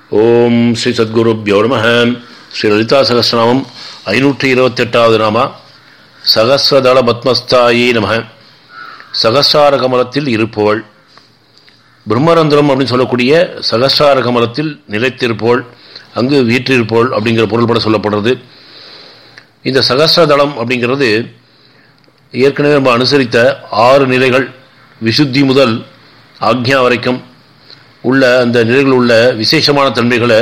ஓம் ஸ்ரீ சத்குருப்யோ நம ஸ்ரீ லலிதா சகஸ்ரநாமம் ஐநூற்றி இருபத்தெட்டாவது நாமா சகசிரதள பத்மஸ்தாயி நம சகசிரார கமலத்தில் இருப்பவள் பிரம்மரந்திரம் அப்படின்னு சொல்லக்கூடிய சகசிரார கமலத்தில் நிலைத்திருப்போள் அங்கு வீற்றிருப்போள் அப்படிங்கிற பொருள்பட சொல்லப்படுறது இந்த சகசிரதளம் அப்படிங்கிறது ஏற்கனவே நம்ம அனுசரித்த ஆறு நிலைகள் விசுத்தி முதல் ஆக்ஞா வரைக்கும் உள்ள அந்த நிலைகள் உள்ள விசேஷமான தன்மைகளை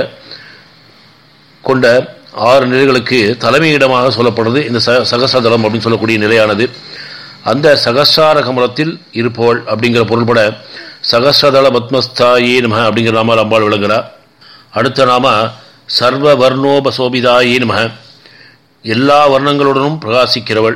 கொண்ட ஆறு நிலைகளுக்கு தலைமையிடமாக சொல்லப்படுறது இந்த ச சகசிரதளம் அப்படின்னு சொல்லக்கூடிய நிலையானது அந்த சகசிரார கமலத்தில் இருப்பவள் அப்படிங்கிற பொருள்பட சகசிரதள பத்மஸ்தாயே நம அப்படிங்கிற நாமால் அம்பாள் விளங்குகிறார் அடுத்த நாம சர்வ வர்ணோபசோபிதாயே நம எல்லா வர்ணங்களுடனும் பிரகாசிக்கிறவள்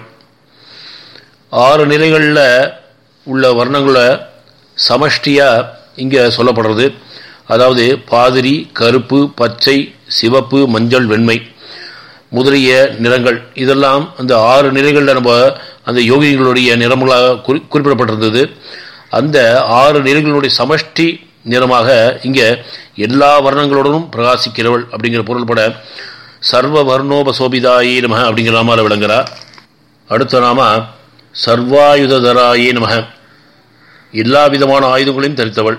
ஆறு நிலைகளில் உள்ள வர்ணங்களை சமஷ்டியாக இங்கே சொல்லப்படுறது அதாவது பாதிரி கருப்பு பச்சை சிவப்பு மஞ்சள் வெண்மை முதலிய நிறங்கள் இதெல்லாம் அந்த ஆறு நிலைகளில் நம்ம அந்த யோகிகளுடைய நிறங்களாக குறி குறிப்பிடப்பட்டிருந்தது அந்த ஆறு நிலைகளுடைய சமஷ்டி நிறமாக இங்கே எல்லா வர்ணங்களுடனும் பிரகாசிக்கிறவள் அப்படிங்கிற பொருள்பட சர்வ வர்ணோபசோபிதாயே நம அப்படிங்கிற நாமால விளங்குறார் அடுத்த நாம சர்வாயுதராயே நம எல்லா விதமான ஆயுதங்களையும் தரித்தவள்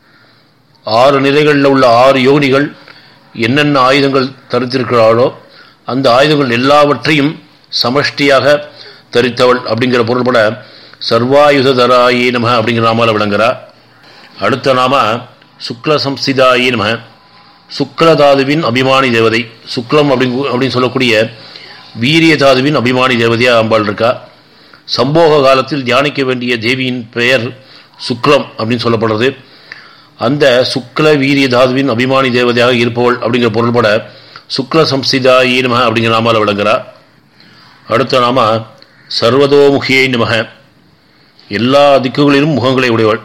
ஆறு நிலைகளில் உள்ள ஆறு யோகினிகள் என்னென்ன ஆயுதங்கள் தரித்திருக்கிறாளோ அந்த ஆயுதங்கள் எல்லாவற்றையும் சமஷ்டியாக தரித்தவள் அப்படிங்கிற பொருள்பட சர்வாயுதராயே நம அப்படிங்கிற நாமால விளங்குறா அடுத்த நாம சுக்ல சம்ஸ்திதாயே நம சுக்லதாதுவின் அபிமானி தேவதை சுக்லம் அப்படிங்க அப்படின்னு சொல்லக்கூடிய வீரிய தாதுவின் அபிமானி தேவதையாக அம்பாள் இருக்கா சம்போக காலத்தில் தியானிக்க வேண்டிய தேவியின் பெயர் சுக்லம் அப்படின்னு சொல்லப்படுறது அந்த சுக்ல வீரிய தாதுவின் அபிமானி தேவதையாக இருப்பவள் அப்படிங்கிற பொருள்பட சுக்ல சம்ஸ்திதா நமக அப்படிங்கிற நாமால விளங்குறா அடுத்த நாம சர்வதோமுகியை நமக எல்லா திக்குகளிலும் முகங்களை உடையவள்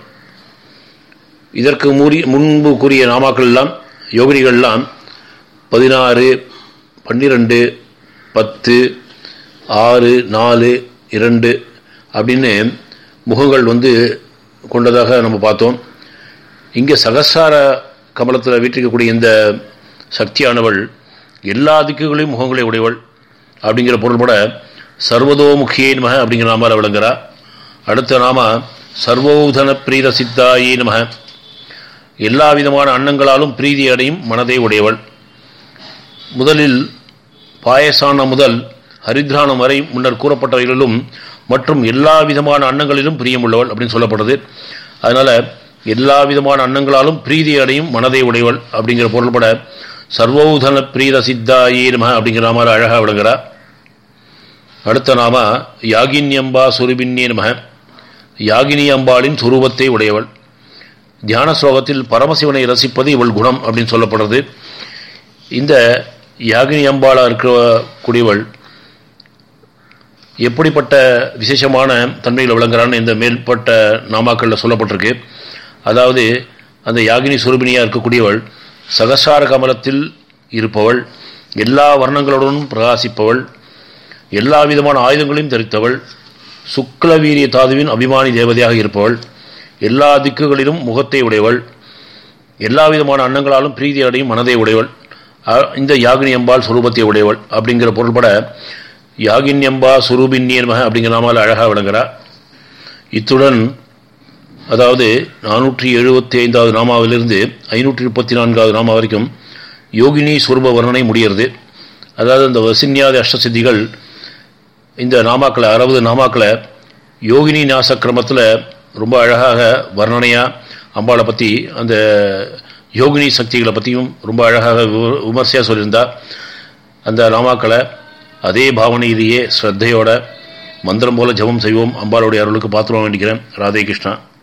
இதற்கு மூறி முன்பு கூறிய நாமாக்கள் எல்லாம் யோகினிகள்லாம் பதினாறு பன்னிரெண்டு பத்து ஆறு நாலு இரண்டு அப்படின்னு முகங்கள் வந்து கொண்டதாக நம்ம பார்த்தோம் இங்கே சகசார கமலத்தில் வீட்டிருக்கக்கூடிய இந்த சக்தியானவள் எல்லா திக்குகளையும் முகங்களை உடையவள் அப்படிங்கிற பொருள்பட சர்வதோமுகியே நமக அப்படிங்கிற நாமால விளங்குறா அடுத்த நாம சர்வோதன பிரீத சித்தாயே நமக எல்லா விதமான அன்னங்களாலும் பிரீதி அடையும் மனதை உடையவள் முதலில் பாயசானம் முதல் ஹரித்ரானம் வரை முன்னர் கூறப்பட்டவைகளிலும் மற்றும் எல்லா விதமான அன்னங்களிலும் பிரியமுள்ளவள் அப்படின்னு சொல்லப்படுது அதனால எல்லா விதமான அன்னங்களாலும் பிரீதி அடையும் மனதை உடையவள் அப்படிங்கிற பொருள்பட சர்வோதன பிரீத சித்தாயே நம அப்படிங்கிற நாமால அழகாக விளங்குறா அடுத்த நாம யாகின்யம்பா சுருபின்யே நம யாகினி அம்பாளின் சுரூபத்தை உடையவள் தியான ஸ்லோகத்தில் பரமசிவனை ரசிப்பது இவள் குணம் அப்படின்னு சொல்லப்படுறது இந்த யாகினி அம்பாளா இருக்கக்கூடியவள் எப்படிப்பட்ட விசேஷமான தன்மையில் விளங்குறான்னு இந்த மேல்பட்ட நாமாக்களில் சொல்லப்பட்டிருக்கு அதாவது அந்த யாகினி சுரூபினியாக இருக்கக்கூடியவள் சகசார கமலத்தில் இருப்பவள் எல்லா வர்ணங்களுடனும் பிரகாசிப்பவள் எல்லா விதமான ஆயுதங்களையும் தரித்தவள் சுக்ல வீரிய தாதுவின் அபிமானி தேவதையாக இருப்பவள் எல்லா திக்குகளிலும் முகத்தை உடையவள் எல்லா விதமான அன்னங்களாலும் பிரீதி அடையும் மனதை உடையவள் இந்த யாகினி அம்பாள் சுரூபத்தை உடையவள் அப்படிங்கிற பொருள்பட யாகின்யம்பா சுரூபின்யன்மக அப்படிங்கிற நாமால் அழகாக விளங்குறா இத்துடன் அதாவது நானூற்றி எழுபத்தி ஐந்தாவது நாமாவிலிருந்து ஐநூற்றி முப்பத்தி நான்காவது நாமா வரைக்கும் யோகினி சுரூப வர்ணனை முடிகிறது அதாவது இந்த வசின்யாதி அஷ்டசித்திகள் இந்த நாமாக்களை அறுபது நாமாக்களை யோகினி நாசக்கிரமத்தில் ரொம்ப அழகாக வர்ணனையாக அம்பாளை பற்றி அந்த யோகினி சக்திகளை பற்றியும் ரொம்ப அழகாக விமர்சையாக சொல்லியிருந்தா அந்த நாமாக்களை அதே பாவனையிலேயே ஸ்ரத்தையோட மந்திரம் போல ஜபம் செய்வோம் அம்பாளுடைய அருளுக்கு பாத்திரம் வேண்டிக்கிறேன் ராதே கிருஷ்ணா